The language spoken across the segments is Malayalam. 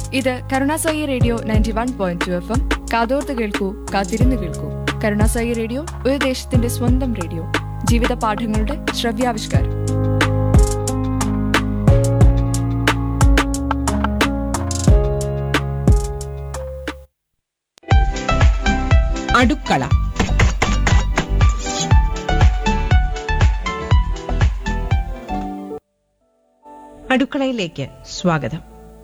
ഇത് Karunasai radio ninety one point two F M കാതോർത്ത് കേൾക്കൂ കാത്തിരുന്ന് കേൾക്കൂ കരുണാസായി റേഡിയോ ഒരു ദേശത്തിന്റെ സ്വന്തം റേഡിയോ ജീവിത പാഠങ്ങളുടെ ശ്രവ്യാവിഷ്കാരം അടുക്കള അടുക്കളയിലേക്ക് സ്വാഗതം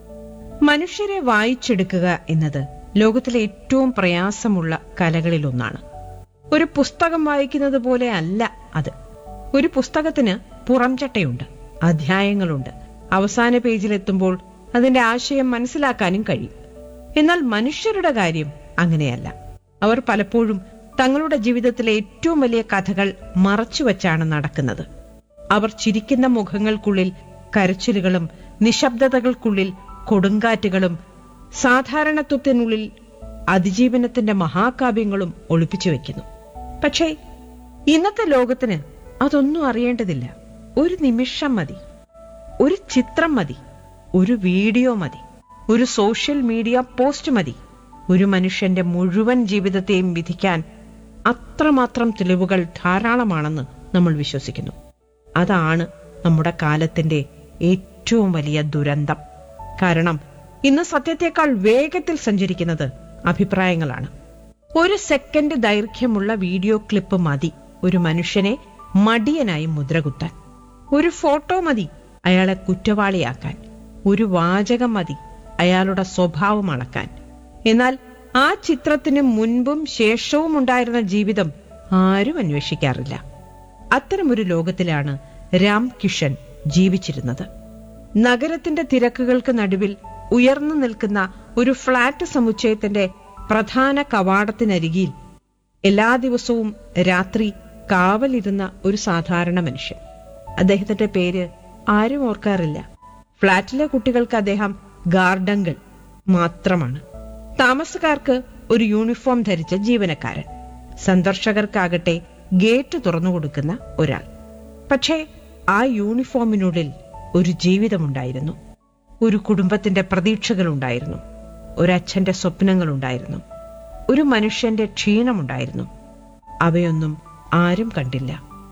മനുഷ്യരെ വായിച്ചെടുക്കുക എന്നത് ലോകത്തിലെ ഏറ്റവും പ്രയാസമുള്ള കലകളിലൊന്നാണ് ഒരു പുസ്തകം വായിക്കുന്നത് പോലെ അല്ല അത് ഒരു പുസ്തകത്തിന് പുറംചട്ടയുണ്ട് അധ്യായങ്ങളുണ്ട് അവസാന പേജിലെത്തുമ്പോൾ അതിന്റെ ആശയം മനസ്സിലാക്കാനും കഴിയും എന്നാൽ മനുഷ്യരുടെ കാര്യം അങ്ങനെയല്ല അവർ പലപ്പോഴും തങ്ങളുടെ ജീവിതത്തിലെ ഏറ്റവും വലിയ കഥകൾ മറച്ചുവെച്ചാണ് നടക്കുന്നത് അവർ ചിരിക്കുന്ന മുഖങ്ങൾക്കുള്ളിൽ കരച്ചിലുകളും നിശബ്ദതകൾക്കുള്ളിൽ കൊടുങ്കാറ്റുകളും സാധാരണത്വത്തിനുള്ളിൽ അതിജീവനത്തിന്റെ മഹാകാവ്യങ്ങളും ഒളിപ്പിച്ചു വെക്കുന്നു പക്ഷേ ഇന്നത്തെ ലോകത്തിന് അതൊന്നും അറിയേണ്ടതില്ല ഒരു നിമിഷം മതി ഒരു ചിത്രം മതി ഒരു വീഡിയോ മതി ഒരു സോഷ്യൽ മീഡിയ പോസ്റ്റ് മതി ഒരു മനുഷ്യന്റെ മുഴുവൻ ജീവിതത്തെയും വിധിക്കാൻ അത്രമാത്രം തെളിവുകൾ ധാരാളമാണെന്ന് നമ്മൾ വിശ്വസിക്കുന്നു അതാണ് നമ്മുടെ കാലത്തിന്റെ ഏറ്റവും വലിയ ദുരന്തം കാരണം ഇന്ന് സത്യത്തെക്കാൾ വേഗത്തിൽ സഞ്ചരിക്കുന്നത് അഭിപ്രായങ്ങളാണ് ഒരു സെക്കൻഡ് ദൈർഘ്യമുള്ള വീഡിയോ ക്ലിപ്പ് മതി ഒരു മനുഷ്യനെ മടിയനായി മുദ്രകുത്താൻ ഒരു ഫോട്ടോ മതി അയാളെ കുറ്റവാളിയാക്കാൻ ഒരു വാചകം മതി അയാളുടെ സ്വഭാവം അളക്കാൻ എന്നാൽ ആ ചിത്രത്തിന് മുൻപും ശേഷവും ഉണ്ടായിരുന്ന ജീവിതം ആരും അന്വേഷിക്കാറില്ല അത്തരമൊരു ലോകത്തിലാണ് രാം കിഷൻ ജീവിച്ചിരുന്നത് നഗരത്തിന്റെ തിരക്കുകൾക്ക് നടുവിൽ ഉയർന്നു നിൽക്കുന്ന ഒരു ഫ്ളാറ്റ് സമുച്ചയത്തിന്റെ പ്രധാന കവാടത്തിനരികിൽ എല്ലാ ദിവസവും രാത്രി കാവലിരുന്ന ഒരു സാധാരണ മനുഷ്യൻ അദ്ദേഹത്തിന്റെ പേര് ആരും ഓർക്കാറില്ല ഫ്ളാറ്റിലെ കുട്ടികൾക്ക് അദ്ദേഹം ഗാർഡങ്ങൾ മാത്രമാണ് താമസക്കാർക്ക് ഒരു യൂണിഫോം ധരിച്ച ജീവനക്കാരൻ സന്ദർശകർക്കാകട്ടെ ഗേറ്റ് തുറന്നു കൊടുക്കുന്ന ഒരാൾ പക്ഷേ ആ യൂണിഫോമിനുള്ളിൽ ഒരു ജീവിതമുണ്ടായിരുന്നു ഒരു കുടുംബത്തിന്റെ പ്രതീക്ഷകളുണ്ടായിരുന്നു ഒരച്ഛന്റെ സ്വപ്നങ്ങളുണ്ടായിരുന്നു ഒരു മനുഷ്യന്റെ ക്ഷീണമുണ്ടായിരുന്നു അവയൊന്നും ആരും കണ്ടില്ല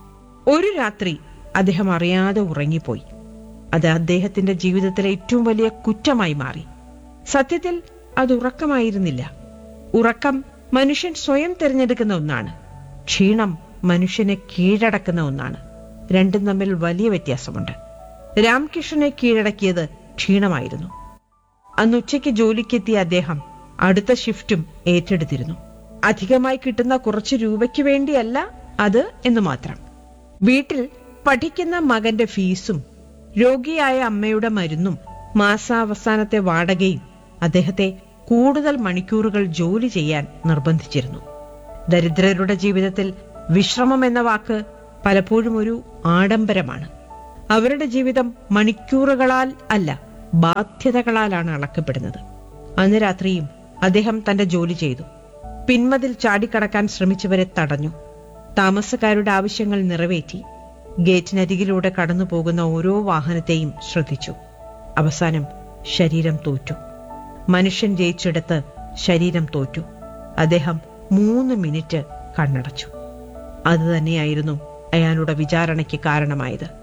ഒരു രാത്രി അദ്ദേഹം അറിയാതെ ഉറങ്ങിപ്പോയി അത് അദ്ദേഹത്തിന്റെ ജീവിതത്തിലെ ഏറ്റവും വലിയ കുറ്റമായി മാറി സത്യത്തിൽ അത് ഉറക്കമായിരുന്നില്ല ഉറക്കം മനുഷ്യൻ സ്വയം തിരഞ്ഞെടുക്കുന്ന ഒന്നാണ് ക്ഷീണം മനുഷ്യനെ കീഴടക്കുന്ന ഒന്നാണ് രണ്ടും തമ്മിൽ വലിയ വ്യത്യാസമുണ്ട് രാംകിഷനെ കീഴടക്കിയത് ക്ഷീണമായിരുന്നു അന്ന് ഉച്ചയ്ക്ക് ജോലിക്കെത്തിയ അദ്ദേഹം അടുത്ത ഷിഫ്റ്റും ഏറ്റെടുത്തിരുന്നു അധികമായി കിട്ടുന്ന കുറച്ച് രൂപയ്ക്ക് വേണ്ടിയല്ല അത് എന്ന് മാത്രം വീട്ടിൽ പഠിക്കുന്ന മകന്റെ ഫീസും രോഗിയായ അമ്മയുടെ മരുന്നും മാസാവസാനത്തെ വാടകയും അദ്ദേഹത്തെ കൂടുതൽ മണിക്കൂറുകൾ ജോലി ചെയ്യാൻ നിർബന്ധിച്ചിരുന്നു ദരിദ്രരുടെ ജീവിതത്തിൽ വിശ്രമം എന്ന വാക്ക് പലപ്പോഴും ഒരു ആഡംബരമാണ് അവരുടെ ജീവിതം മണിക്കൂറുകളാൽ അല്ല ബാധ്യതകളാലാണ് അളക്കപ്പെടുന്നത് അന്ന് രാത്രിയും അദ്ദേഹം തന്റെ ജോലി ചെയ്തു പിന്മതിൽ ചാടിക്കടക്കാൻ ശ്രമിച്ചവരെ തടഞ്ഞു താമസക്കാരുടെ ആവശ്യങ്ങൾ നിറവേറ്റി ഗേറ്റിനരികിലൂടെ കടന്നു പോകുന്ന ഓരോ വാഹനത്തെയും ശ്രദ്ധിച്ചു അവസാനം ശരീരം തോറ്റു മനുഷ്യൻ ജയിച്ചെടുത്ത് ശരീരം തോറ്റു അദ്ദേഹം മൂന്ന് മിനിറ്റ് കണ്ണടച്ചു അത് തന്നെയായിരുന്നു അയാളുടെ വിചാരണയ്ക്ക് കാരണമായത്